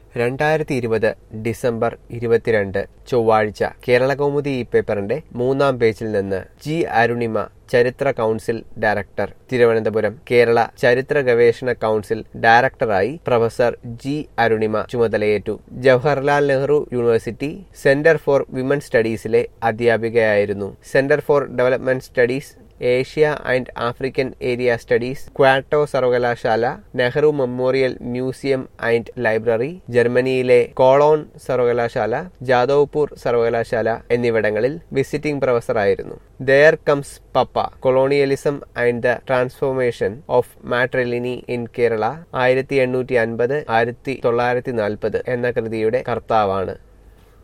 രണ്ടായിരത്തി ഇരുപത് ഡിസംബർ ഇരുപത്തിരണ്ട് ചൊവ്വാഴ്ച കേരളകൗമുദി ഈ പേപ്പറിന്റെ മൂന്നാം പേജിൽ നിന്ന് ജി അരുണിമ ചരിത്ര കൗൺസിൽ ഡയറക്ടർ തിരുവനന്തപുരം കേരള ചരിത്ര ഗവേഷണ കൗൺസിൽ ഡയറക്ടറായി പ്രൊഫസർ ജി അരുണിമ ചുമതലയേറ്റു Jawaharlal Nehru University Centre for Women സ്റ്റഡീസിലെ അധ്യാപികയായിരുന്നു Centre for Development Studies Asia and African Area Studies Kyoto സർവകലാശാല Nehru Memorial Museum and Library ജർമ്മനിയിലെ കോളോൺ സർവകലാശാല ജാദവ്പൂർ സർവകലാശാല എന്നിവിടങ്ങളിൽ വിസിറ്റിംഗ് പ്രൊഫസറായിരുന്നു there comes papa colonialism and the transformation of matriliny in Kerala ആയിരത്തി എണ്ണൂറ്റി അൻപത് ആയിരത്തി തൊള്ളായിരത്തി നാൽപ്പത് എന്ന കൃതിയുടെ കർത്താവാണ്